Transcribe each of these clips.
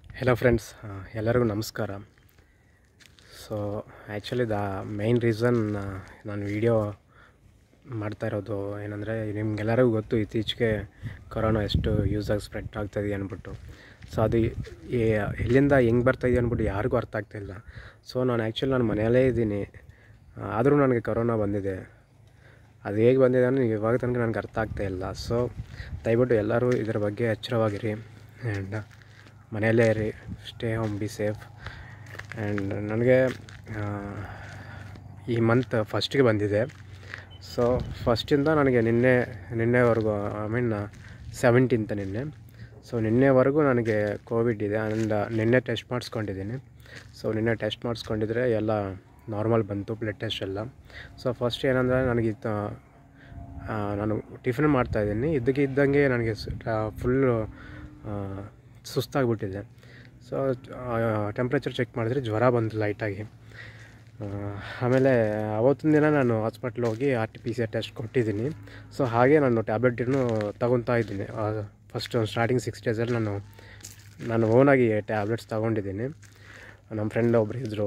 Hello friends ಎಲ್ಲರಿಗೂ ನಮಸ್ಕಾರ so actually the main reason ನಾನು ವಿಡಿಯೋ ಮಾಡ್ತಾ ಇರೋದು ಏನಂದರೆ ನಿಮ್ಗೆಲ್ಲರಿಗೂ ಗೊತ್ತು ಇತ್ತೀಚೆಗೆ ಕೊರೋನಾ ಎಷ್ಟು ಯೂಸಾಗಿ ಸ್ಪ್ರೆಡ್ ಆಗ್ತಾಯಿದೆ ಅಂದ್ಬಿಟ್ಟು ಸೊ ಅದು ಎ- ಎಲ್ಲಿಂದ ಹೆಂಗೆ ಬರ್ತಾಯಿದೆ ಅಂದ್ಬಿಟ್ಟು ಯಾರಿಗೂ ಅರ್ಥ ಆಗ್ತಾಯಿಲ್ಲ ಸೊ ನಾನು ಆ್ಯಕ್ಚುಲಿ ನಾನು ಮನೆಯಲ್ಲೇ ಇದ್ದೀನಿ ಆದರೂ ನನಗೆ ಕೊರೋನಾ ಬಂದಿದೆ ಅದು ಹೇಗೆ ಬಂದಿದೆ ಅನ್ನೋ ಇವಾಗ ತನಕ ನನಗೆ ಅರ್ಥ ಆಗ್ತಾ ಇಲ್ಲ ಸೊ ದಯವಿಟ್ಟು ಎಲ್ಲರೂ ಇದರ ಬಗ್ಗೆ ಎಚ್ಚರವಾಗಿರಿ ಆ್ಯಂಡ್ ಮನೆಯಲ್ಲೇ ಇರಿ stay home be safe and ನನಗೆ ಆ, ಈ ಮಂತ್ ಫಸ್ಟಿಗೆ ಬಂದಿದೆ ಸೊ ಫಸ್ಟಿಂದ ನನಗೆ ನಿನ್ನೆ ನಿನ್ನೆವರೆಗೂ ಐ ಮೀನ್ ಸೆವೆಂಟೀನ್ತ್ ನಿನ್ನೆ ಸೊ ನಿನ್ನೆವರೆಗೂ ನನಗೆ ಕೋವಿಡ್ ಇದೆ ಆ್ಯಂಡ್ ನಿನ್ನೆ ಟೆಸ್ಟ್ ಮಾಡಿಸ್ಕೊಂಡಿದ್ದೀನಿ ಸೊ ನಿನ್ನೆ ಟೆಸ್ಟ್ ಮಾಡಿಸ್ಕೊಂಡಿದ್ರೆ ಎಲ್ಲ ನಾರ್ಮಲ್ ಬಂತು ಬ್ಲಡ್ ಟೆಸ್ಟ್ ಎಲ್ಲ ಸೊ ಫಸ್ಟ್ ಏನಂದರೆ ನನಗೆ ಇತ್ತ ಆ, ನಾನು ಟಿಫಿನ್ ಮಾಡ್ತಾಯಿದ್ದೀನಿ ಇದ್ದಕ್ಕೆ ಇದ್ದಂಗೆ ನನಗೆ ಫುಲ್ಲು ಸುಸ್ತಾಗ್ಬಿಟ್ಟಿದೆ ಸೊ ಟೆಂಪ್ರೇಚರ್ ಚೆಕ್ ಮಾಡಿದ್ರೆ ಜ್ವರ ಬಂತು ಲೈಟಾಗಿ ಆ, ಆಮೇಲೆ ಅವತ್ತಿನ ದಿನ ನಾನು ಹಾಸ್ಪಿಟ್ಲ್ ಹೋಗಿ R T P C R test ಕೊಟ್ಟಿದ್ದೀನಿ ಸೊ ಹಾಗೆ ನಾನು ಟ್ಯಾಬ್ಲೆಟನ್ನು ತಗೊತಾ ಇದ್ದೀನಿ ಫಸ್ಟ್ ಸ್ಟಾರ್ಟಿಂಗ್ ಸಿಕ್ಸ್ ಡೇಸಲ್ಲಿ ನಾನು ನಾನು ಓನಾಗಿ ಟ್ಯಾಬ್ಲೆಟ್ಸ್ ತಗೊಂಡಿದ್ದೀನಿ ನಮ್ಮ ಫ್ರೆಂಡ್ ಒಬ್ಬರು ಇದ್ದರು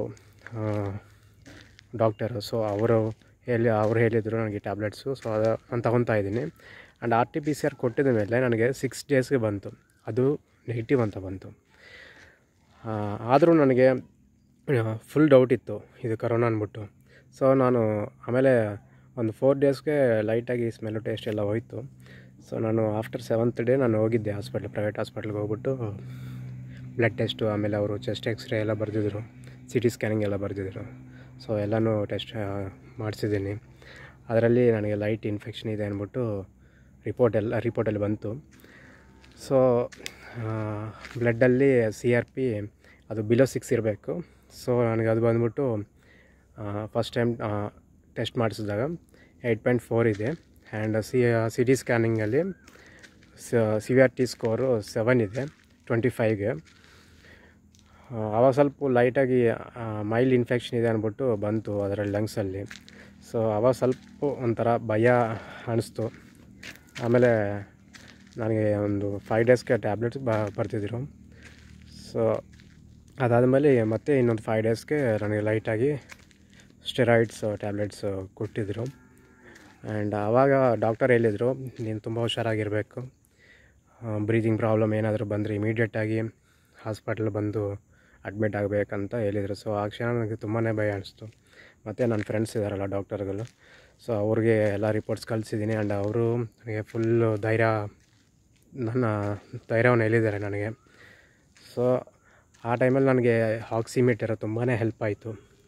ಡಾಕ್ಟರು ಸೊ ಅವರು ಹೇಳಿ ಅವ್ರು ಹೇಳಿದರು ನನಗೆ ಟ್ಯಾಬ್ಲೆಟ್ಸು ಸೊ ಅದು ನಾನು ತಗೊತಾ ಇದ್ದೀನಿ and R T P C R ಕೊಟ್ಟಿದ ಮೇಲೆ ನನಗೆ ಸಿಕ್ಸ್ ಡೇಸ್ಗೆ ಬಂತು ಅದು ನೆಗೆಟಿವ್ ಅಂತ ಬಂತು ಆದರೂ ನನಗೆ ಫುಲ್ ಡೌಟ್ ಇತ್ತು ಇದು ಕರೋನಾ ಅಂದ್ಬಿಟ್ಟು ಸೊ ನಾನು ಆಮೇಲೆ ಒಂದು ಫೋರ್ ಡೇಸ್ಗೆ ಲೈಟಾಗಿ ಸ್ಮೆಲ್ಲು ಟೇಸ್ಟ್ ಎಲ್ಲ ಹೋಯಿತು ಸೊ ನಾನು ಆಫ್ಟರ್ ಸೆವೆಂತ್ ಡೇ ನಾನು ಹೋಗಿದ್ದೆ ಹಾಸ್ಪಿಟ್ಲ್ ಪ್ರೈವೇಟ್ ಹಾಸ್ಪಿಟ್ಲ್ಗೆ ಹೋಗ್ಬಿಟ್ಟು ಬ್ಲಡ್ ಟೆಸ್ಟು ಆಮೇಲೆ ಅವರು ಚೆಸ್ಟ್ ಎಕ್ಸ್ರೇ ಎಲ್ಲ ಬರೆದಿದ್ರು ಸಿ ಟಿ ಸ್ಕ್ಯಾನಿಂಗ್ ಎಲ್ಲ ಬರೆದಿದ್ರು ಸೊ ಎಲ್ಲನೂ ಟೆಸ್ಟ್ ಮಾಡಿಸಿದ್ದೀನಿ ಅದರಲ್ಲಿ ನನಗೆ ಲೈಟ್ ಇನ್ಫೆಕ್ಷನ್ ಇದೆ ಅಂದ್ಬಿಟ್ಟು ರಿಪೋರ್ಟ್ ಎಲ್ಲ ರಿಪೋರ್ಟಲ್ಲಿ ಬಂತು ಸೊ ಬ್ಲಡ್ಡಲ್ಲಿ ಸಿ ಆರ್ ಪಿ ಅದು ಬಿಲೋ ಸಿಕ್ಸ್ ಇರಬೇಕು ಸೊ ನನಗೆ ಅದು ಬಂದ್ಬಿಟ್ಟು ಫಸ್ಟ್ ಟೈಮ್ ಟೆಸ್ಟ್ ಮಾಡಿಸಿದಾಗ ಏಯ್ಟ್ ಪಾಯಿಂಟ್ ಫೋರ್ ಇದೆ ಆ್ಯಂಡ್ ಸಿ ಸಿ ಟಿ ಸ್ಕ್ಯಾನಿಂಗಲ್ಲಿ C V R T score seven ಇದೆ ಟ್ವೆಂಟಿ ಫೈವ್ಗೆ ಆವಾಗ ಸ್ವಲ್ಪ ಲೈಟಾಗಿ ಮೈಲ್ಡ್ ಇನ್ಫೆಕ್ಷನ್ ಇದೆ ಅಂದ್ಬಿಟ್ಟು ಬಂತು ಅದರಲ್ಲಿ ಲಂಗ್ಸಲ್ಲಿ ಸೊ ಆವಾಗ ಸ್ವಲ್ಪ ಒಂಥರ ಭಯ ಅನಿಸ್ತು ಆಮೇಲೆ ನನಗೆ ಒಂದು ಫೈವ್ ಡೇಸ್ಗೆ ಟ್ಯಾಬ್ಲೆಟ್ಸ್ ಬ ಬರ್ತಿದ್ರು ಸೊ ಅದಾದಮೇಲೆ ಮತ್ತೆ ಇನ್ನೊಂದು ಫೈವ್ ಡೇಸ್ಗೆ ನನಗೆ ಲೈಟಾಗಿ ಸ್ಟೆರಾಯ್ಡ್ಸ್ ಟ್ಯಾಬ್ಲೆಟ್ಸ್ ಕೊಟ್ಟಿದ್ದರು ಆ್ಯಂಡ್ ಆವಾಗ ಡಾಕ್ಟರ್ ಹೇಳಿದರು ನೀನು ತುಂಬ ಹುಷಾರಾಗಿರಬೇಕು ಬ್ರೀದಿಂಗ್ ಪ್ರಾಬ್ಲಮ್ ಏನಾದರೂ ಬಂದರೆ ಇಮಿಡಿಯೇಟಾಗಿ ಹಾಸ್ಪಿಟ್ಲ್ ಬಂದು ಅಡ್ಮಿಟ್ ಆಗಬೇಕಂತ ಹೇಳಿದರು ಸೊ ಆ ಕ್ಷಣ ನನಗೆ ತುಂಬಾ ಭಯ ಅನಿಸ್ತು ಮತ್ತು ನನ್ನ ಫ್ರೆಂಡ್ಸ್ ಇದ್ದಾರಲ್ಲ ಡಾಕ್ಟರ್ಗಳು ಸೊ ಅವ್ರಿಗೆ ಎಲ್ಲ ರಿಪೋರ್ಟ್ಸ್ ಕಳಿಸಿದ್ದೀನಿ ಆ್ಯಂಡ್ ಅವರು ನನಗೆ ಫುಲ್ಲು ಧೈರ್ಯ ನನ್ನ ಧೈರ್ಯವನ್ನು ಹೇಳಿದ್ದಾರೆ ನನಗೆ ಸೊ ಆ ಟೈಮಲ್ಲಿ ನನಗೆ ಆಕ್ಸಿಮೀಟರ್ ತುಂಬಾ ಹೆಲ್ಪ್ ಆಯಿತು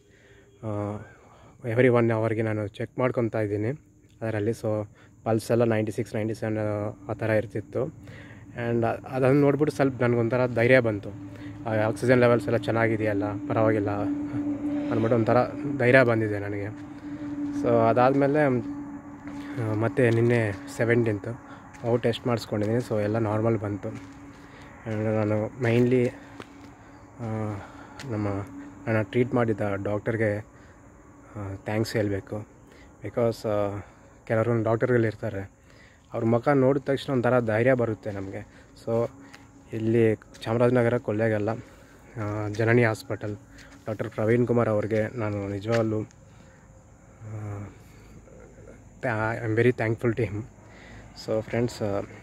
ಎವ್ರಿ ಒನ್ ಅವರ್ಗೆ ನಾನು ಚೆಕ್ ಮಾಡ್ಕೊತಾ ಇದ್ದೀನಿ ಅದರಲ್ಲಿ ಸೊ ಪಲ್ಸ್ ಎಲ್ಲ ನೈಂಟಿ ಸಿಕ್ಸ್ ನೈಂಟಿ ಸೆವೆನ್ ಆ ಥರ ಇರ್ತಿತ್ತು ಆ್ಯಂಡ್ ಅದನ್ನು ನೋಡ್ಬಿಟ್ಟು ಸ್ವಲ್ಪ ನನಗೊಂಥರ ಧೈರ್ಯ ಬಂತು ಆಕ್ಸಿಜನ್ ಲೆವೆಲ್ಸ್ ಎಲ್ಲ ಚೆನ್ನಾಗಿದೆಯಲ್ಲ ಪರವಾಗಿಲ್ಲ ಅಂದ್ಬಿಟ್ಟು ಒಂಥರ ಧೈರ್ಯ ಬಂದಿದೆ ನನಗೆ ಸೊ ಅದಾದಮೇಲೆ ಮತ್ತೆ ನಿನ್ನೆ ಸೆವೆಂಟೀನ್ತು ಅವು ಟೆಸ್ಟ್ ಮಾಡಿಸ್ಕೊಂಡಿದ್ದೀನಿ ಸೊ ಎಲ್ಲ ನಾರ್ಮಲ್ ಬಂತು ಆ್ಯಂಡ್ ನಾನು ಮೈನ್ಲಿ ನಮ್ಮ ನನ್ನ ಟ್ರೀಟ್ ಮಾಡಿದ್ದ ಡಾಕ್ಟರ್ಗೆ ಥ್ಯಾಂಕ್ಸ್ ಹೇಳಬೇಕು ಬಿಕಾಸ್ ಕೆಲವರು ಡಾಕ್ಟರ್ಗಳಿರ್ತಾರೆ ಅವ್ರ ಮುಖ ನೋಡಿದ ತಕ್ಷಣ ಒಂಥರ ಧೈರ್ಯ ಬರುತ್ತೆ ನಮಗೆ ಸೊ ಇಲ್ಲಿ ಚಾಮರಾಜನಗರ ಕೊಳ್ಳೇಗಲ್ಲ ಆ, ಜನನಿ ಹಾಸ್ಪಿಟಲ್ ಡಾಕ್ಟರ್ ಪ್ರವೀಣ್ ಕುಮಾರ್ ಅವ್ರಿಗೆ ನಾನು ನಿಜವಾಗ್ಲೂ I am very thankful to him so friends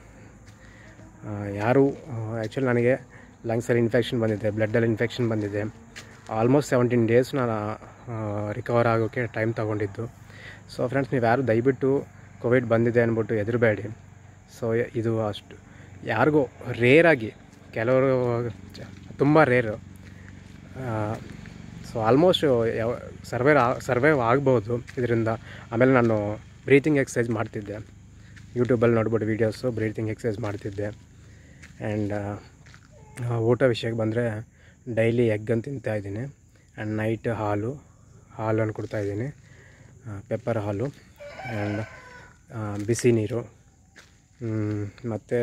ಯಾರು ಆ್ಯಕ್ಚುಲಿ ನನಗೆ ಲಂಗ್ಸಲ್ಲಿ ಇನ್ಫೆಕ್ಷನ್ ಬಂದಿದೆ ಬ್ಲಡ್ಡಲ್ಲಿ ಇನ್ಫೆಕ್ಷನ್ ಬಂದಿದೆ ಆಲ್ಮೋಸ್ಟ್ ಸೆವೆಂಟೀನ್ ಡೇಸ್ ನಾನು ರಿಕವರ್ ಆಗೋಕ್ಕೆ ಟೈಮ್ ತೊಗೊಂಡಿದ್ದು ಸೊ ಫ್ರೆಂಡ್ಸ್ ನೀವು ಯಾರು ದಯವಿಟ್ಟು ಕೋವಿಡ್ ಬಂದಿದೆ ಅಂದ್ಬಿಟ್ಟು ಹೆದರಬೇಡಿ ಸೊ ಇದು ಅಷ್ಟು ಯಾರಿಗೂ ರೇರಾಗಿ ಕೆಲವರು ತುಂಬ ರೇರು ಸೊ ಆಲ್ಮೋಸ್ಟ್ ಯಾವ ಸರ್ವೈವ್ ಸರ್ವೈವ್ ಆಗ್ಬೋದು ಇದರಿಂದ ಆಮೇಲೆ ನಾನು ಬ್ರೀತಿಂಗ್ ಎಕ್ಸಸೈಸ್ ಮಾಡ್ತಿದ್ದೆ ಯೂಟ್ಯೂಬಲ್ಲಿ ನೋಡ್ಬಿಟ್ಟು ವೀಡಿಯೋಸು ಬ್ರೀತಿಂಗ್ ಎಕ್ಸಸೈಸ್ ಮಾಡ್ತಿದ್ದೆ ಆ್ಯಂಡ್ ಊಟ ವಿಷಯಕ್ಕೆ ಬಂದರೆ ಡೈಲಿ ಎಗ್ ಅಂತ ತಿಂತಾ ಇದ್ದೀನಿ ಆ್ಯಂಡ್ ನೈಟ್ ಹಾಲು ಹಾಲನ್ನು ಕೊಡ್ತಾಯಿದ್ದೀನಿ ಪೆಪ್ಪರ್ ಹಾಲು ಆ್ಯಂಡ್ ಬಿಸಿ ನೀರು ಮತ್ತು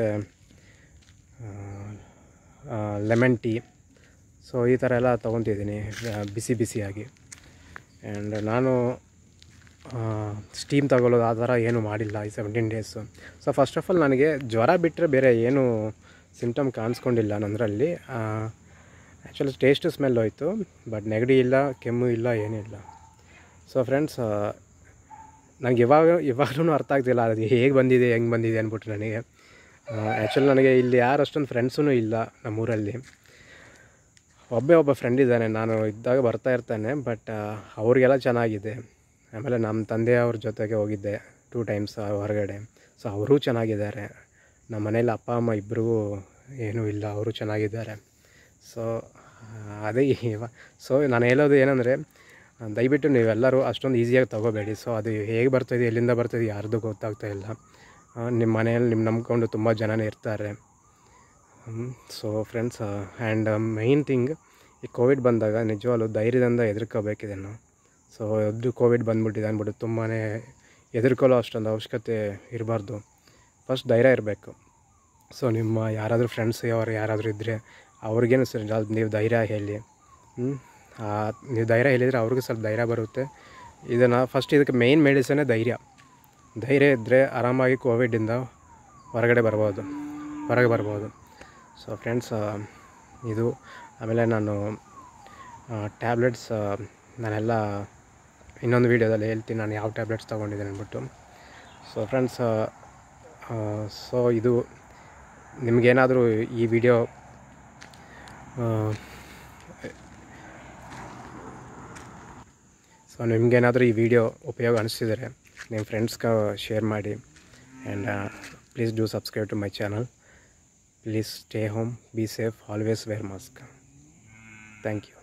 ಲೆಮನ್ ಟೀ ಸೊ ಈ ಥರ ಎಲ್ಲ ತೊಗೊತಿದ್ದೀನಿ ಬಿಸಿ ಬಿಸಿಯಾಗಿ ಆ್ಯಂಡ್ ನಾನು ಸ್ಟೀಮ್ ತಗೊಳ್ಳೋದು ಆ ಥರ ಏನೂ ಮಾಡಿಲ್ಲ ಈ seventeen days so first of all ನನಗೆ ಜ್ವರ ಬಿಟ್ಟರೆ ಬೇರೆ ಏನು ಸಿಮ್ಟಮ್ ಕಾಣಿಸ್ಕೊಂಡಿಲ್ಲ ನನ್ನರಲ್ಲಿ ಆ್ಯಕ್ಚುಲಿ ಟೇಸ್ಟ್ ಸ್ಮೆಲ್ ಹೋಯಿತು ಬಟ್ ನೆಗಡಿ ಇಲ್ಲ ಕೆಮ್ಮು ಇಲ್ಲ ಏನಿಲ್ಲ ಸೊ ಫ್ರೆಂಡ್ಸ್ ನನಗೆ ಇವಾಗ ಇವಾಗಲೂ ಅರ್ಥ ಆಗ್ತಿಲ್ಲ ಅದು ಹೇಗೆ ಬಂದಿದೆ ಹೆಂಗೆ ಬಂದಿದೆ ಅಂದ್ಬಿಟ್ಟು ನನಗೆ ಆ್ಯಕ್ಚುಲಿ ನನಗೆ ಇಲ್ಲಿ ಯಾರು ಅಷ್ಟೊಂದು ಫ್ರೆಂಡ್ಸೂ ಇಲ್ಲ ನಮ್ಮೂರಲ್ಲಿ ಒಬ್ಬೇ ಒಬ್ಬ ಫ್ರೆಂಡ್ ಇದ್ದಾನೆ ನಾನು ಇದ್ದಾಗ ಬರ್ತಾ ಇರ್ತಾನೆ ಬಟ್ ಅವ್ರಿಗೆಲ್ಲ ಚೆನ್ನಾಗಿದೆ ಆಮೇಲೆ ನಮ್ಮ ತಂದೆಯವ್ರ ಜೊತೆಗೆ ಹೋಗಿದ್ದೆ ಟೂ ಟೈಮ್ಸ್ ಹೊರಗಡೆ ಸೊ ಅವರೂ ಚೆನ್ನಾಗಿದ್ದಾರೆ ನಮ್ಮ ಮನೇಲಿ ಅಪ್ಪ ಅಮ್ಮ ಇಬ್ಬರಿಗೂ ಏನೂ ಇಲ್ಲ ಅವರು ಚೆನ್ನಾಗಿದ್ದಾರೆ ಸೊ ಅದೇ ಇವ ಸೊ ನಾನು ಹೇಳೋದು ಏನಂದರೆ ದಯವಿಟ್ಟು ನೀವೆಲ್ಲರೂ ಅಷ್ಟೊಂದು ಈಸಿಯಾಗಿ ತೊಗೋಬೇಡಿ ಸೊ ಅದು ಹೇಗೆ ಬರ್ತಾಯಿದೆ ಎಲ್ಲಿಂದ ಬರ್ತಾಯಿದೆ ಯಾರ್ದು ಗೊತ್ತಾಗ್ತಾ ಇಲ್ಲ ಆ, ನಿಮ್ಮ ಮನೆಯಲ್ಲಿ ನಿಮ್ಮ ನಂಬ್ಕೊಂಡು ತುಂಬ ಜನನೇ ಇರ್ತಾರೆ so friends and main thing ಈ ಕೋವಿಡ್ ಬಂದಾಗ ನಿಜವಾಗ್ಲೂ ಧೈರ್ಯದಿಂದ ಎದುರ್ಕೋಬೇಕಿದೆ ನಾವು ಸೊ ಅದು ಕೋವಿಡ್ ಬಂದ್ಬಿಟ್ಟಿದೆ ಅಂದ್ಬಿಟ್ಟು ತುಂಬಾ ಎದುರ್ಕೊಳ್ಳೋ ಅಷ್ಟೊಂದು ಅವಶ್ಯಕತೆ ಇರಬಾರ್ದು ಫಸ್ಟ್ ಧೈರ್ಯ ಇರಬೇಕು ಸೊ ನಿಮ್ಮ ಯಾರಾದರೂ ಫ್ರೆಂಡ್ಸ್ ಅವ್ರು ಯಾರಾದರೂ ಇದ್ದರೆ ಅವ್ರಿಗೇನು ಸರಿ ಅದು ನೀವು ಧೈರ್ಯ ಹೇಳಿ ಹ್ಮ್? ಆ, ನೀವು ಧೈರ್ಯ ಹೇಳಿದರೆ ಅವ್ರಿಗೂ ಸ್ವಲ್ಪ ಧೈರ್ಯ ಬರುತ್ತೆ ಇದನ್ನು ಫಸ್ಟ್ ಇದಕ್ಕೆ ಮೇಯ್ನ್ ಮೆಡಿಸನ್ನೇ ಧೈರ್ಯ ಧೈರ್ಯ ಇದ್ದರೆ ಆರಾಮಾಗಿ ಕೋವಿಡಿಂದ ಹೊರಗಡೆ ಬರ್ಬೋದು ಹೊರಗೆ ಬರ್ಬೋದು ಸೊ ಫ್ರೆಂಡ್ಸ್ ಇದು ಆಮೇಲೆ ನಾನು ಟ್ಯಾಬ್ಲೆಟ್ಸ್ ನಾನೆಲ್ಲ ಇನ್ನೊಂದು ವೀಡಿಯೋದಲ್ಲಿ ಹೇಳ್ತೀನಿ ನಾನು ಯಾವ ಟ್ಯಾಬ್ಲೆಟ್ಸ್ ತೊಗೊಂಡಿದ್ದೇನೆ ಅಂದ್ಬಿಟ್ಟು ಸೊ ಫ್ರೆಂಡ್ಸ್ ಸೊ ಇದು ನಿಮಗೇನಾದರೂ ಈ ವಿಡಿಯೋ ಸೊ ನಿಮಗೇನಾದರೂ ಈ ವಿಡಿಯೋ ಉಪಯೋಗ ಅನಿಸಿದರೆ ನಿಮ್ಮ ಫ್ರೆಂಡ್ಸ್ಗೆ ಶೇರ್ ಮಾಡಿ and please do subscribe to my channel please stay home be safe always wear mask thank you